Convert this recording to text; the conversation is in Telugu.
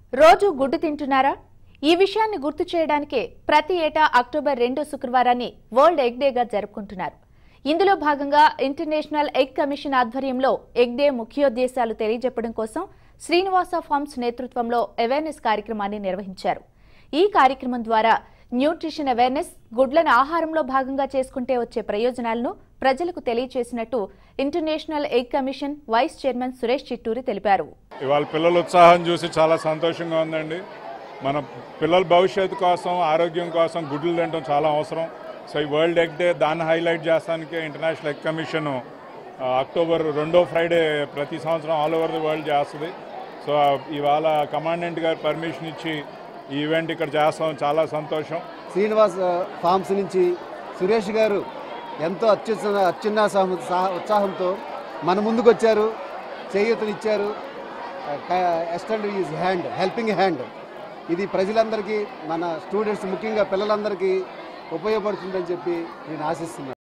రోజు గుడ్డు తింటున్నారా ఈ విషయాన్ని గుర్తు చేయడానికే ప్రతి ఏటా అక్టోబర్ రెండో శుక్రవారాన్ని వరల్డ్ ఎగ్ డేగా జరుపుకుంటున్నారు ఇందులో భాగంగా ఇంటర్నేషనల్ ఎగ్ కమిషన్ ఆధ్వర్యంలో ఎగ్ డే ముఖ్యోద్దేశాలు తెలియజెప్పడం కోసం శ్రీనివాస ఫార్మ్స్ నేతృత్వంలో అవేర్నెస్ కార్యక్రమాన్ని నిర్వహించారు ఈ కార్యక్రమం ద్వారా న్యూట్రిషన్ అవేర్నెస్ గుడ్లను ఆహారంలో భాగంగా చేసుకుంటే వచ్చే ప్రయోజనాలను ప్రజలకు తెలియజేసినట్టు international egg commission vice chairman Suresh Chitturi తెలిపారు ఇవాళ పిల్లల ఉత్సాహం చూసి చాలా సంతోషంగా ఉందండి మన పిల్లల భవిష్యత్తు కోసం ఆరోగ్యం కోసం గుడ్లు తినడం చాలా అవసరం సో ఈ వరల్డ్ ఎగ్ డే దాన్ని హైలైట్ చేస్తానికి ఇంటర్నేషనల్ ఎగ్ కమిషన్ ఆ, అక్టోబర్ రెండో ఫ్రైడే ప్రతి సంవత్సరం ఆల్ ఓవర్ ది వరల్డ్ చేస్తుంది సో ఆ, ఇవాళ కమాండెంట్ గారు పర్మిషన్ ఇచ్చి ఈ ఈవెంట్ ఇక్కడ చేస్తాం చాలా సంతోషం శ్రీనివాస్ ఆ, ఫార్మ్స్ నుంచి సురేష్ గారు ఎంతో అత్యుత్సాహ అత్యున్నాసహం సహ- ఉత్సాహంతో మన ముందుకు వచ్చారు చేయూతనిచ్చారు extend is hand helping hand ఇది ప్రజలందరికీ మన స్టూడెంట్స్ ముఖ్యంగా పిల్లలందరికీ ఉపయోగపడుతుందని చెప్పి నేను ఆశిస్తున్నాను